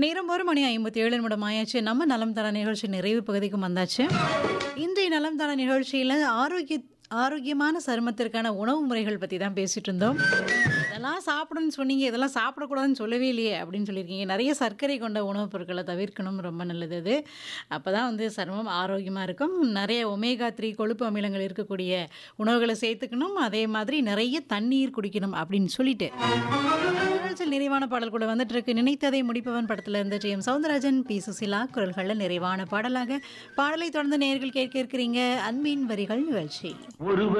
நேரம் ஒரு மணி ஐம்பத்தி ஏழு நிமிடம் ஆயாச்சு நம்ம நலம் தர நிகழ்ச்சி நிறைவு பகுதிக்கு வந்தாச்சு இன்றைய நலம் தர நிகழ்ச்சியில் ஆரோக்கிய ஆரோக்கியமான சருமத்திற்கான உணவு முறைகள் பற்றி தான் பேசிட்டு இருந்தோம் இதெல்லாம் சாப்பிடணும்னு சொன்னீங்க இதெல்லாம் சாப்பிடக்கூடாதுன்னு சொல்லவே இல்லையே அப்படின்னு சொல்லியிருக்கீங்க நிறைய சர்க்கரை கொண்ட உணவுப் பொருட்களை தவிர்க்கணும் ரொம்ப நல்லது அது அப்போ தான் வந்து சருமம் ஆரோக்கியமாக இருக்கும் நிறைய ஒமேகா த்ரீ கொழுப்பு அமிலங்கள் இருக்கக்கூடிய உணவுகளை சேர்த்துக்கணும் அதே மாதிரி நிறைய தண்ணீர் குடிக்கணும் அப்படின்னு சொல்லிட்டு நிகழ்ச்சியில் நிறைவான பாடல் கூட வந்துட்டு இருக்கு நினைத்ததை முடிப்பவன் படத்துல இருந்து T M Soundararajan P Susheela குரல்களில் நிறைவான பாடலாக பாடலை தொடர்ந்து நேர்கள் கேட்க இருக்கிறீங்க அன்பின் வரிகள் நிகழ்ச்சி ஒருவர்